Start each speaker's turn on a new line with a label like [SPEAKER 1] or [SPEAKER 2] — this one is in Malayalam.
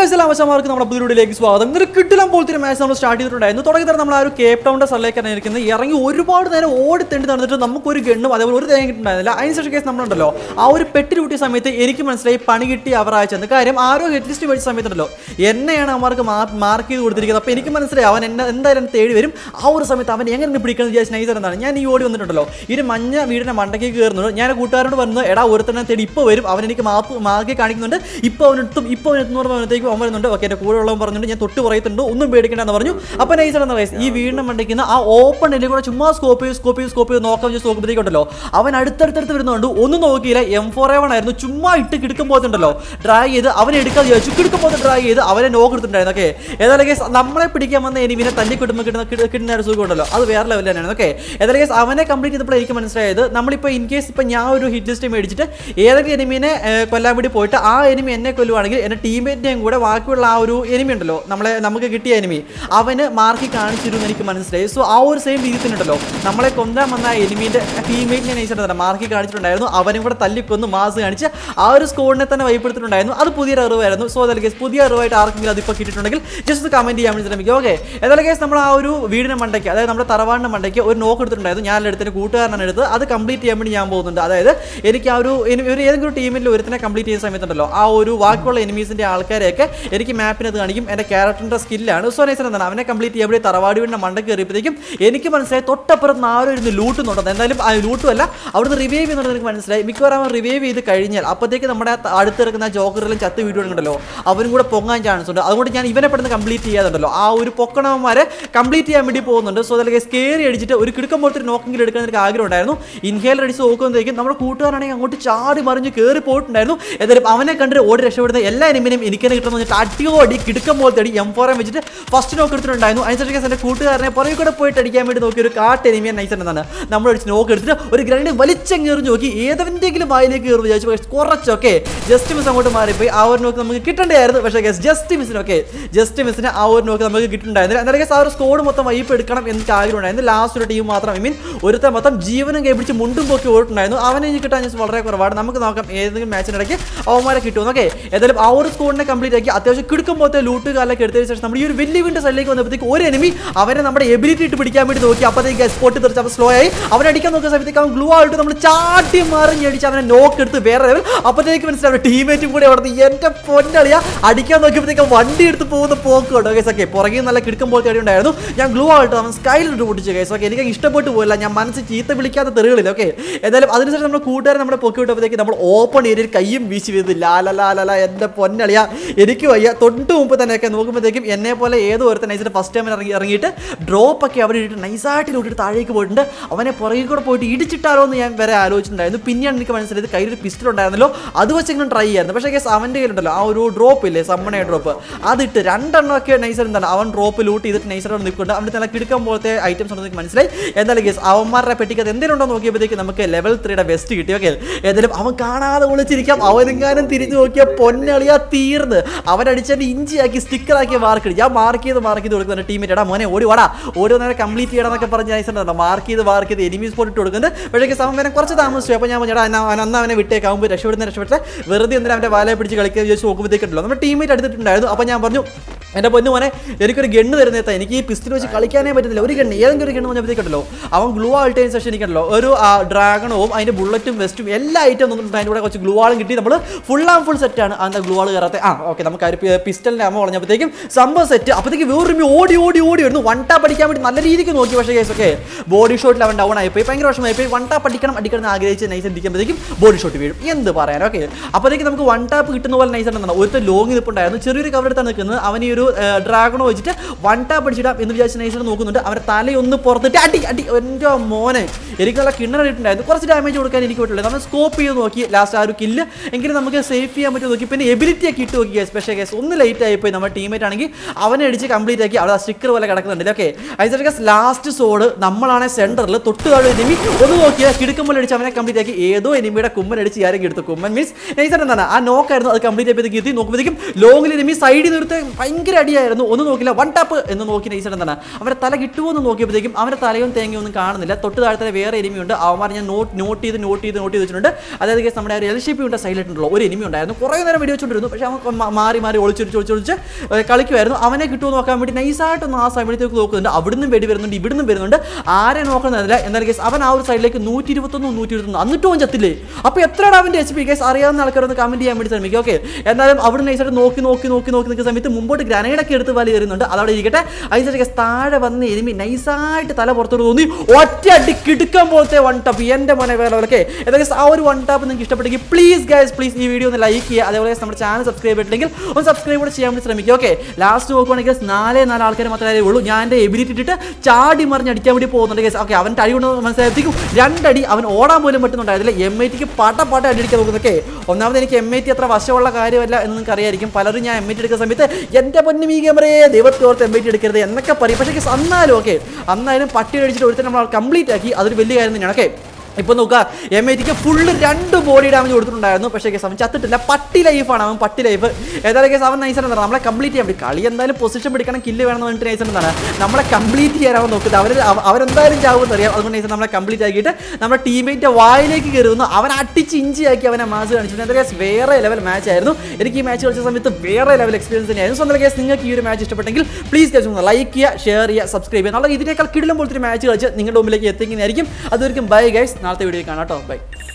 [SPEAKER 1] അവശമാർക്ക് നമ്മുടെ പുതിയയിലേക്ക് സ്വാഗതം ഇന്നൊരു കിട്ടിലും പോലത്തെ ഒരു മാച്ച് നമ്മൾ സ്റ്റാർട്ട് ചെയ്തിട്ടുണ്ടായിരുന്നു തുടങ്ങി തന്നെ നമ്മൾ ആ ഒരു കേപ്പ് ടൗണിന്റെ സ്ഥലത്തേക്കാണ് ഇരിക്കുന്നത് ഇറങ്ങി ഒരുപാട് നേരം ഓടി തെണ്ടി നടന്നിട്ട് നമുക്കൊരു ഗണ്ണും അതേപോലെ ഒരു തേങ്ങ കിട്ടുന്നുണ്ടായിരുന്നില്ല അതിനുശേഷം കേസ് നമ്മളുണ്ടല്ലോ ആ ഒരു പെട്ടി കൂട്ടിയ സമയത്ത് എനിക്ക് മനസ്സിലായി പണി കിട്ടി അവർ അയച്ചെന്ന് കാര്യം ആരോ ഹെഡ് ലിസ്റ്റ് മേടിച്ച സമയത്തുണ്ടല്ലോ എന്നെയാണ് അവർക്ക് മാർക്ക് ചെയ്ത് കൊടുത്തിരിക്കുന്നത് അപ്പോൾ എനിക്ക് മനസ്സിലായി അവൻ എന്നെ എന്തായാലും എന്നെ തേടി വരും ആ ഒരു സമയത്ത് അവൻ എങ്ങനെ പിടിക്കണം വിചാരിച്ച നൈസർ എന്താണ് ഞാൻ ഈ ഓടി വന്നിട്ടുണ്ടല്ലോ ഈ ഒരു മഞ്ഞ വീടിന്റെ മണ്ടയ്ക്ക് കയറുന്നുണ്ട് ഞാൻ കൂട്ടുകാരോട് പറഞ്ഞു എടാ ഒരുത്തനെ തേടി ഇപ്പോൾ വരും അവൻ എനിക്ക് മാപ്പ് മാർക്ക് കാണിക്കുന്നുണ്ട് ഇപ്പോൾ അവനെത്തും ഇപ്പോൾ അവൻ എത്തുന്ന പറയുമ്പോഴത്തേക്കും അവൻ വരുന്നുണ്ട് ഓക്കെ എൻ്റെ കൂടെ ഉള്ളവൻ പറഞ്ഞിട്ട് ഞാൻ തൊട്ട് പറയത്തുണ്ട് ഒന്നും പേടിക്കണ്ടെന്ന് പറഞ്ഞു അപ്പോൾ നൈസർ എന്ന വയസ്സ് ഈ വീടിന്റെ മണ്ടയ്ക്കുന്ന ആ ഓപ്പൺ എല്ലാം കൂടെ ചുമ്മാ സ്കോപ്പ് ചെയ്ത് സ്കോപ്പ് ചെയ്ത് സ്കോപ്പ് ചെയ്ത് നോക്കാൻ വെച്ച് നോക്കുമ്പോഴത്തേക്കുണ്ടല്ലോ അവൻ അടുത്തടുത്തടുത്ത് വരുന്നുണ്ട് ഒന്നും നോക്കിയില്ല എം ഫോർ എ വൺ ആയിരുന്നു ചുമ്മാ ഇട്ട് കിടക്കും പോയിട്ടുണ്ടല്ലോ ഡ്രൈ ചെയ്ത് അവനെ എടുക്കാൻ വിചാരിച്ചു കിടക്കും പോയിട്ട് ഡ്രൈ ചെയ്ത് അവനെ നോക്ക് എടുത്തിട്ടുണ്ടായിരുന്നു ഓക്കെ ഏതായാലും കേസ് നമ്മളെ പിടിക്കാൻ വന്ന എനിവിനെ തല്ലി കിട്ടുമ്പോൾ കിട്ടുന്ന കിട്ടുന്ന- കിട്ടുന്ന ഒരു സുഖം ഉണ്ടല്ലോ അത് വേറെ ലെവൽ തന്നെയാണ് ഓക്കെ ഏതായാലും കേസ് അവനെ കംപ്ലീറ്റ് ചെയ്തപ്പോൾ എനിക്ക് മനസ്സിലായത് നമ്മളിപ്പോൾ ഇൻ കേസ് ഇപ്പോൾ ഞാൻ ഒരു ഹിറ്റ് ലിസ്റ്റ് മേടിച്ചിട്ട് ഏതൊക്കെ എനിമീനെ ഏഹ്, കൊല്ലാൻ വേണ്ടി പോയിട്ട് ആ എനിമി എന്നെ കൊല്ലുവാണെങ്കിൽ എൻ്റെ ടീമേറ്റിനെയും കൂടെ ബാക്കിയുള്ള ആ ഒരു എനിമി ഉണ്ടല്ലോ നമ്മളെ നമുക്ക് കിട്ടിയ എനിമി അവന് മാർക്ക് കാണിച്ചിരുന്നു എനിക്ക് മനസ്സിലായി സോ ആ ഒരു സെയിം രീതിയിൽ തന്നെ ഉണ്ടല്ലോ നമ്മളെ കൊല്ലാൻ വന്ന ആ എനിമീൻ്റെ ടീമേറ്റിനെ നയിച്ചിട്ടുണ്ടായിരുന്നു മാർക്ക് കാണിച്ചിട്ടുണ്ടായിരുന്നു അവനും കൂടെ തല്ലിക്കൊന്ന് മാസ് കാണിച്ച് ആ ഒരു സ്കോഡിനെ തന്നെ വൈപ്പെടുത്തിട്ടുണ്ടായിരുന്നു അത് പുതിയൊരു അറിവായിരുന്നു സോ അതല്ല കേസ് പുതിയ അറിവായിട്ട് ആർക്കെങ്കിലും അതിപ്പോൾ കിട്ടിയിട്ടുണ്ടെങ്കിൽ ജസ്റ്റ് കമൻറ്റ് ചെയ്യാൻ വേണ്ടി ശ്രമിക്കുക ഓക്കെ ഏതായാലും കേസ് നമ്മൾ ആ ഒരു വീടിന് മണ്ടയ്ക്ക് അതായത് നമ്മുടെ തറവാടിൻ്റെ മണ്ടയ്ക്ക് ഒരു നോക്ക് എടുത്തിട്ടുണ്ടായിരുന്നു ഞാൻ എടുത്തതിന് കൂട്ടുകാരനാണ് എടുത്ത് അത് കംപ്ലീറ്റ് ചെയ്യാൻ വേണ്ടി ഞാൻ പോകുന്നുണ്ട് അതായത് എനിക്ക് ആ ഒരു എനി- ഒരു ഏതെങ്കിലും ഒരു ടീമിൽ ഒരുത്തിനെ കംപ്ലീറ്റ് ചെയ്യുന്ന സമയത്തുണ്ടല്ലോ ആ ഒരു ബാക്കിയുള്ള എനിമീസിൻ്റെ ആൾക്കാരെയൊക്കെ എനിക്ക് മാപ്പിനത് കാണിക്കും എൻ്റെ ക്യാരക്ടറിൻ്റെ സ്കില്ലാണ് സോ നൈസർ എന്താണ് അവനെ കംപ്ലീറ്റ് ചെയ്യുമ്പോൾ തറവാടി വീടിൻ്റെ മണ്ടയ്ക്ക് കയറിയപ്പോഴത്തേക്കും എനിക്ക് മനസ്സിലായി തൊട്ടപ്പുറത്ത് നാലോ ഇരുന്ന് ലൂട്ടുന്നുണ്ടെന്ന് എന്തായാലും ആ ലൂട്ടും അല്ല അവിടുന്ന് റിവൈവ് ചെയ്യുന്നുണ്ടെന്ന് എനിക്ക് മനസ്സിലായി മിക്കവാറും അവൻ റിവൈവ് ചെയ്ത് കഴിഞ്ഞാൽ അപ്പോഴത്തേക്ക് നമ്മുടെ ആ അടുത്ത് കിടക്കുന്ന ജോക്കറിലും ചത്ത് വീഡിയോ ഉണ്ടല്ലോ അവനും കൂടെ പൊങ്ങാൻ ചാൻസ് ഉണ്ട് അതുകൊണ്ട് ഞാൻ ഇവനെ പെട്ടെന്ന് കംപ്ലീറ്റ് ചെയ്യാതുണ്ടല്ലോ ആ ഒരു പൊക്കണവന്മാരെ കംപ്ലീറ്റ് ചെയ്യാൻ വേണ്ടി പോകുന്നുണ്ട് സോ അതിലേക്ക് സ്കേറി അടിച്ചിട്ട് ഒരു കിടക്കം പോലത്തെ ഒരു നോക്കെങ്കിലും എടുക്കാൻ എനിക്ക് ആഗ്രഹം ഉണ്ടായിരുന്നു ഇൻഹേലർ അടിച്ച് നോക്കുമ്പോഴത്തേക്കും നമ്മുടെ കൂട്ടുകാരാണെങ്കിൽ അങ്ങോട്ട് ചാടി മറിഞ്ഞ് കയറി പോയിട്ടുണ്ടായിരുന്നു എന്തായാലും അവനെ കണ്ടിട്ട് ഓടി രക്ഷപ്പെടുന്ന എല്ലാ എനിമിനെയും എനിക്ക് തന്നെ കിട്ടുന്ന വെച്ചിട്ട് അടിയോടി കിടക്കം പോലത്തെ അടി എം ഫോർ എം വെച്ചിട്ട് ഫസ്റ്റ് നോക്ക് എടുത്തിട്ടുണ്ടായിരുന്നു അതിനുശേഷം എൻ്റെ കൂട്ടുകാരനെ പുറകെ കൂടെ പോയിട്ട് അടിക്കാൻ വേണ്ടി നോക്കിയ ഒരു കാട്ട് എനിമിയൻ നൈസ് എന്നാണ് നമ്മൾ അടിച്ച് നോക്ക് എടുത്തിട്ട് ഒരു ഗ്രണ്ട് വലിച്ചെങ്ങേറി നോക്കി ഏതെന്തെങ്കിലും വായിലേക്ക് കയറി വിചാരിച്ചു പക്ഷേ കുറച്ചൊക്കെ ജസ്റ്റ് മിസ് അങ്ങോട്ട് മാറിപ്പോയി ആ ഒരു നോക്ക് നമുക്ക് കിട്ടേണ്ടായിരുന്നു പക്ഷേ ഗസ് ജസ്റ്റ് മിസ്സിനൊക്കെ ജസ്റ്റ് മിസ്സിന് ആ ഒരു നോക്ക് നമുക്ക് കിട്ടുന്നുണ്ടായിരുന്നു എന്നാലും guys ആ ഒരു സ്കോഡ് മൊത്തം വൈപ്പ് എടുക്കണം എന്ന് ആഗ്രഹം ഉണ്ടായിരുന്നു ലാസ്റ്റ് ഒരു ടീം മാത്രം ഐ മീൻ ഒരുത്തൻ മൊത്തം ജീവനും കൈ പിടിച്ച് മുണ്ടും പൊക്കി ഓടിട്ടുണ്ടായിരുന്നു അവനെ ഇനി കിട്ടാൻ ചാൻസ് വളരെ കുറവാണ് നമുക്ക് നോക്കാം ഏതെങ്കിലും മാച്ചിനിടയ്ക്ക് അവന്മാരെ കിട്ടുമെന്ന് ഓക്കെ ഏതായാലും ആ ഒരു സ്കോഡിനെ കംപ്ലീറ്റ് ആക്കി അത്യാവശ്യം കിടക്കും പോലത്തെ ലൂട്ട് കാലൊക്കെ എടുത്തതിന് ശേഷം നമ്മൾ ഈ ഒരു വലിയ വീണ്ടും സൈഡിലേക്ക് വന്നപ്പോഴത്തേക്ക് ഒരു എനിമി അവനെ നമ്മുടെ എബിലിറ്റി ഇട്ട് പിടിക്കാൻ വേണ്ടി നോക്കി അപ്പോഴത്തേക്ക് സ്പോട്ട് തെറിച്ച് അപ്പോൾ സ്ലോ ആയി അവനെ അടിക്കാൻ നോക്കുന്ന സമയത്തേക്ക് അവൻ ഗ്ലൂ ആയിട്ട് നമ്മൾ ചാട്ടി മറിഞ്ഞ് അടിച്ച് അവനെ നോക്ക് എടുത്ത് വേറെ ലെവൽ അപ്പോഴത്തേക്ക് മനസ്സിലാവും ടീമേറ്റും കൂടെ അവിടെ നിന്ന് എൻ്റെ പൊന്നളിയ അടിക്കാൻ നോക്കിയപ്പോഴത്തേക്ക് വണ്ടി എടുത്ത് പോകുന്ന പോക്ക് കേട്ടോ കേസ് ഒക്കെ പുറകെ നല്ല കിടക്കും പോലത്തെ അടി ഉണ്ടായിരുന്നു ഞാൻ ഗ്ലൂ ആയിട്ട് അവൻ സ്കൈലിട്ട് പൊട്ടിച്ചു കേസ് ഓക്കെ എനിക്ക് ഇഷ്ടപ്പെട്ടു പോയില്ല ഞാൻ മനസ്സ് ചീത്ത വിളിക്കാത്ത തെറികളില്ല ഓക്കെ ഏതായാലും അതിനുശേഷം നമ്മൾ കൂട്ടുകാരൻ നമ്മുടെ പൊക്കി വിട്ടപ്പോഴത്തേക്ക് നമ്മൾ ഓപ്പൺ ഏരിയയിൽ കയ്യും വീശി വീഴുന്നത് ലാല ലാല ലാ എൻ്റെ പൊന്നളിയ എനിക്ക് വയ്യ തൊട്ട് മുമ്പ് തന്നെയൊക്കെ നോക്കുമ്പോഴത്തേക്കും എന്നെ പോലെ ഏതോ ഒരുത്തൻ നൈസിട്ട് ഫസ്റ്റ് ടൈം ഇറങ്ങി ഇറങ്ങിയിട്ട് ഡ്രോപ്പ് ഒക്കെ അവിടെ ഇട്ടിട്ട് നൈസായിട്ട് ഇട്ടിട്ട് താഴേക്ക് പോയിട്ടുണ്ട് അവനെ പുറകിൽ കൂടെ പോയിട്ട് ഇടിച്ചിട്ടാലോ എന്ന് ഞാൻ വരെ ആലോചിച്ചിട്ടുണ്ടായിരുന്നു പിന്നെയാണ് എനിക്ക് മനസ്സിലായത് കയ്യിൽ ഒരു പിസ്റ്റൽ ഉണ്ടായിരുന്നല്ലോ അത് വെച്ചെങ്കിലും ട്രൈ ചെയ്യായിരുന്നു പക്ഷേ കേസ് അവൻ്റെ കയ്യിലുണ്ടല്ലോ ആ ഒരു ഡ്രോപ്പ് ഇല്ലേ സമ്മണ ഡ്രോപ്പ് അതിട്ട് രണ്ടെണ്ണമൊക്കെ നൈസർ എന്താണ് അവൻ ഡ്രോപ്പ് ലൂട്ട് ചെയ്തിട്ട് നൈസറോട് നിൽക്കുന്നുണ്ട് അവൻ്റെ നല്ല കിടക്കാൻ പോലത്തെ ഐറ്റംസ് ഉണ്ടെന്ന് എനിക്ക് മനസ്സിലായി എന്തായാലും കേസ് അവന്മാരുടെ പെട്ടിക്കത് എന്തെങ്കിലും ഉണ്ടോ നോക്കിയപ്പോഴത്തേക്ക് നമുക്ക് ലെവൽ ത്രീയുടെ വെസ്റ്റ് കിട്ടി ഓക്കെ ഏതായാലും അവൻ കാണാതെ വിളിച്ചിരിക്കാം അവനെങ്ങാനും തിരിഞ്ഞു നോക്കിയ പൊന്നളിയ തീർന്ന് അവൻ അടിച്ചതിന്റെ ഇഞ്ചിയാക്കി സ്റ്റിക്കറാക്കി മാർക്ക് ഞാൻ മാർക്ക് ചെയ്ത് മാർക്ക് ചെയ്ത് കൊടുക്കുന്ന ടീമേറ്റ് എടാ മോനെ ഓടി വാടാ ഓടി വന്നവരെ കംപ്ലീറ്റ് ചെയ്യണം എന്നൊക്കെ പറഞ്ഞ് നൈസുണ്ടല്ലോ മാർക്ക് ചെയ്ത് മാർക്ക് ചെയ്ത് എനിമി സ്പോട്ട് ഇട്ട് കൊടുക്കുന്നത് പക്ഷേ സമയം വരെ കുറച്ച് താമസിച്ചു അപ്പോൾ ഞാൻ പറഞ്ഞു, എടാ എന്നാ അന്ന് അവനെ വിട്ടേക്കാവുമ്പോൾ രക്ഷപ്പെടുന്ന രക്ഷപ്പെട്ടെ വെറുതെ എന്തിനാ അവൻ്റെ വാലയെ പിടിച്ച് കളിക്കുക വിചാരിച്ച് നോക്കുമ്പോഴത്തേക്കുണ്ടല്ലോ നമ്മുടെ ടീമേറ്റ് എടുത്തിട്ടുണ്ടായിരുന്നു അപ്പോൾ ഞാൻ പറഞ്ഞു എൻ്റെ പൊന്നു മോനെ എനിക്കൊരു ഗണ്ണ് തരുന്നേത്താ എനിക്ക് ഈ പിസ്റ്റൽ വെച്ച് കളിക്കാനേ പറ്റുന്നില്ല ഒരു ഗണ്ണ് ഏതെങ്കിലും ഒരു ഗണ്ണ് പറഞ്ഞപ്പോഴത്തേക്കുണ്ടല്ലോ അവൻ ഗ്ലൂ ആൾട്ടേൻ സെഷൻ എനിക്കുണ്ടല്ലോ ഒരു ഡ്രാഗണവും അതിൻ്റെ ബുള്ളറ്റും വെസ്റ്റും എല്ലാ ഐറ്റം തന്നിട്ടുണ്ട് അതിൻ്റെ കൂടെ കുറച്ച് ഗ്ലൂ ആളും കിട്ടി നമ്മൾ ഫുൾ ആൻഡ് ഫുൾ സെറ്റാണ് അന്ന് ഗ്ലൂ ആൾ കയറാത്ത ആ ഓക്കെ നമുക്ക് ആ ഒരു പിസ്റ്റലിൻ്റെ അമ്മ പറഞ്ഞപ്പോഴത്തേക്കും സംഭവം സെറ്റ് അപ്പോഴത്തേക്ക് വേറൊരു ഓടി ഓടി ഓടി വരുന്നു വൺ ടാപ്പ് അടിക്കാൻ വേണ്ടി നല്ല രീതിക്ക് നോക്കി പക്ഷേ കേസ് ഒക്കെ ബോഡി ഷോട്ടിൽ അവൻ ഡൗൺ ആയിപ്പോയി ഭയങ്കര വിഷമമായി പോയി വൺ ടാപ്പ് അടിക്കണം അടിക്കണം എന്ന് ആഗ്രഹിച്ച് നൈസ് അടിക്കുമ്പോഴത്തേക്കും ബോഡി ഷോട്ട് വീഴും എന്ത് പറയാൻ ഓക്കെ അപ്പോഴത്തേക്ക് നമുക്ക് വൺ ടാപ്പ് കിട്ടുന്ന പോലെ നൈസ് ഉണ്ടെന്നാണ് ഒരുത്ത ലോങ് നിൽപ്പുണ്ടായിരുന്നു ചെറിയൊരു കവർ എടുത്താണ് നിൽക്കുന്നത് അവൻ ഈ ഒരു ഡ്രാഗണോ വെച്ചിട്ട് വൺ ടാപ്പ് അടിച്ചിടാം എന്ന് വിചാരിച്ച് നൈസർ നോക്കുന്നുണ്ട് അവൻ്റെ തലയൊന്ന് പുറത്തിട്ട് അടി അടി എൻ്റെ മോനെ എനിക്ക് നല്ല കിണ്ണറിട്ടുണ്ടായിരുന്നു കുറച്ച് ഡാമേജ് കൊടുക്കാൻ എനിക്ക് പറ്റില്ല നമ്മൾ സ്കോപ്പ് ചെയ്ത് നോക്കി ലാസ്റ്റ് ആ ഒരു കില്ല് എങ്കിലും നമുക്ക് സേഫ് ചെയ്യാൻ പറ്റും നോക്കി പിന്നെ എബിലിറ്റി ഒക്കെ ഇട്ട് നോക്കി സ്പെഷ്യൽ കേസ് ഒന്ന് ലേറ്റ് ആയിപ്പോയി നമ്മുടെ ടീമേറ്റ് ആണെങ്കിൽ അവനെ അടിച്ച് കംപ്ലീറ്റ് ആക്കി അവിടെ സ്റ്റിക്കർ പോലെ കിടക്കുന്നുണ്ട് ഓക്കെ അതിന് ലാസ്റ്റ് സോഡ് നമ്മളാണ് സെന്ററിൽ തൊട്ട് താഴെ എനിമി ഒന്ന് നോക്കിയാൽ കിടക്കുമ്പോൾ അടിച്ച് അവനെ കംപ്ലീറ്റ് ആക്കി ഏതോ എനിമിയുടെ കുമ്മൻ അടിച്ച് ആരെങ്കിലും എടുത്തു കുമ്മൻ മീൻസ് നൈസർ എന്താണ് ആ നോക്കായിരുന്നു അത് കംപ്ലീറ്റ് ആയപ്പോഴത്തേക്ക് എത്തി നോക്കുമ്പോഴത്തേക്കും ലോങ്ങിൽ എനിമി സൈഡിൽ നിർത്തി ഭയങ്കര ഒരടിയായിരുന്നു ഒന്ന് നോക്കില്ല വൺ ടാപ്പ് എന്ന് നോക്കി നൈസായിട്ട് എന്താണ് അവരെ തല കിട്ടുമോ എന്ന് നോക്കിയപ്പോഴത്തേക്കും അവരുടെ തലയും തേങ്ങയും ഒന്നും കാണുന്നില്ല തൊട്ട് താഴത്തെ വേറെ എനിമിയുണ്ട് അവന്മാർ ഞാൻ നോട്ട് നോട്ട് ചെയ്ത് നോട്ട് ചെയ്ത് നോട്ട് ചെയ്ത് വെച്ചിട്ടുണ്ട് അതായത് കേസ് നമ്മുടെ ഒരു എൽ ഷേപ്പ് ഉണ്ട് സൈഡിലായിട്ടുള്ള ഒരു എനിമി ഉണ്ടായിരുന്നു കുറേ നേരം വെടി വെച്ചുകൊണ്ടിരുന്നു പക്ഷേ അവൻ മ- മാറി മാറി ഒളിച്ചൊളിച്ച് ഒളിച്ചൊളിച്ച് ഏ, കളിക്കുമായിരുന്നു അവനെ കിട്ടുമോ എന്ന് നോക്കാൻ വേണ്ടി നൈസായിട്ടൊന്ന് ആ സമയത്തേക്ക് നോക്കുന്നുണ്ട് അവിടുന്ന് വെടി വരുന്നുണ്ട് ഇവിടുന്ന് വരുന്നുണ്ട് ആരെ നോക്കുന്നതല്ല എന്നാലും കേസ് അവൻ ആ ഒരു സൈഡിലേക്ക് നൂറ്റി ഇരുപത്തൊന്ന് നൂറ്റി ഇരുപത്തൊന്ന് എന്നിട്ടും അവൻ ചത്തില്ലേ അപ്പോൾ എത്രയാണ് അവൻ്റെ എച്ച് പി കേസ് അറിയാവുന്ന ആൾക്കാരൊന്ന് കമൻറ്റ് ചെയ്യാൻ വേണ്ടി ശ്രമിക്കും ഓക്കെ എന്നാലും അവിടെ നൈസായിട്ട് നോക്കി നോക്കി നോക്കി നോക്കി നിൽക്കുന്ന സമയത്ത് മുമ്പോട്ട് ഗ്രനേഡൊക്കെ എടുത്ത് വലി വരുന്നുണ്ട് അതവിടെ ഇരിക്കട്ടെ അതിനുശേഷം കേസ് താഴെ വന്ന് എരുമി നൈസായിട്ട് തല പുറത്തോട്ട് തോന്നി ഒറ്റ അടി കിടുക്കാൻ പോലത്തെ വൺ ടാപ്പ് എൻ്റെ മോനെ വേറെ ഓക്കെ ഏതൊക്കെ ആ ഒരു വൺ ടാപ്പ് നിങ്ങൾക്ക് ഇഷ്ടപ്പെട്ടെങ്കിൽ പ്ലീസ് ഗൈസ് പ്ലീസ് ഈ വീഡിയോ ഒന്ന് ലൈക്ക് ചെയ്യുക അതേപോലെ guys നമ്മുടെ ചാനൽ സബ്സ്ക്രൈബ് ചെയ്തിട്ടുണ്ടെങ്കിൽ ഒന്ന് സബ്സ്ക്രൈബ് കൂടെ ചെയ്യാൻ വേണ്ടി ശ്രമിക്കുക ഓക്കെ ലാസ്റ്റ് നോക്കുവാണെങ്കിൽ നാലേ നാല് ആൾക്കാർ മാത്രമേ ഉള്ളൂ ഞാൻ എൻ്റെ എബിലിറ്റി ഇട്ടിട്ട് ചാടി മറിഞ്ഞ് അടിക്കാൻ വേണ്ടി പോകുന്നുണ്ട് ഗൈസ് ഓക്കെ അവൻ അടി കൊണ്ട് മനസ്സിലായത്തേക്കും രണ്ടടി അവൻ ഓടാൻ പോലും പറ്റുന്നുണ്ടായിരുന്നില്ല എം ഐ ടിക്ക് പട്ട പട്ട അടിക്കാൻ നോക്കുന്നൊക്കെ ഒന്നാമത് എനിക്ക് എം ഐ ടി അത്ര വശമുള്ള കാര്യമല്ല എന്ന് നിങ്ങൾക്ക് അറിയായിരിക്കും പലരും ഞാൻ എം ഐ ടി എടുക്കുന്ന സമയത്ത് എൻ്റെ പൊന്നു മീ ക്യാമറയെ ദൈവത്തോർത്ത് എം ഐ ടി എടുക്കരുത് എന്നൊക്കെ പറയും പക്ഷേ guys, എന്നാലും ഓക്കെ അന്നാലും പട്ടി അടിച്ചിട്ട് ഒരുത്തരം നമ്മൾ കംപ്ലീറ്റ് ആക്കി അതൊരു വലിയ കാര്യം തന്നെയാണ് ഓക്കെ ഇപ്പൊ നോക്കുക എം ഐ ടിക്ക് ഫുള്ള് രണ്ട് ബോഡി ഡാമേജ് കൊടുത്തിട്ടുണ്ടായിരുന്നു പക്ഷേ കേസ് അവൻ ചത്തിട്ടില്ല പട്ടി ലൈഫാണ് അവൻ പട്ടി ലൈഫ് ഏതായാലും കേസ് അവൻ നൈസ് എന്താണ് നമ്മളെ കംപ്ലീറ്റ് ചെയ്യാൻ വേണ്ടി കളി എന്തായാലും പൊസിഷൻ പിടിക്കണം കില്ല് വേണമെന്ന് പറഞ്ഞിട്ട് നൈസ് എന്താണ് നമ്മളെ കംപ്ലീറ്റ് ചെയ്യാൻ അവൻ നോക്കുന്നത് അവർ അവരെന്തായാലും ചാവുമെന്ന് അറിയാം അതുകൊണ്ട് നൈസ് നമ്മളെ കംപ്ലീറ്റ് ആക്കിയിട്ട് നമ്മുടെ ടീമേറ്റ് വായിലേക്ക് കയറുന്നു അവൻ അടിച്ച് ഇഞ്ചിയാക്കി അവനെ മാസ് കാണിച്ചു എന്താ കേസ് വേറെ ലെവൽ മാച്ച് ആയിരുന്നു എനിക്ക് ഈ മാച്ച് കളിച്ച സമയത്ത് വേറെ ലെവൽ എക്സ്പീരിയൻസ് തന്നെയായിരുന്നു സ്വന്തം കേസ് നിങ്ങൾക്ക് ഈ ഒരു മാച്ച് ഇഷ്ടപ്പെട്ടെങ്കിൽ പ്ലീസ് കേസ് ഒന്ന് ലൈക്ക് ചെയ്യുക ഷെയർ ചെയ്യുക സബ്സ്ക്രൈബ് ചെയ്യുക എന്നുള്ള ഇതിനേക്കാൾ കിടിലം പോലത്തെ ഒരു മാച്ച് കളിച്ച് നിങ്ങളുടെ മുമ്പിലേക്ക് എത്തിക്കുന്നതായിരിക്കും അതുവരെയും ബൈ ഗൈസ് നാളത്തെ വീഡിയോ കാണാം കേട്ടോ ബൈ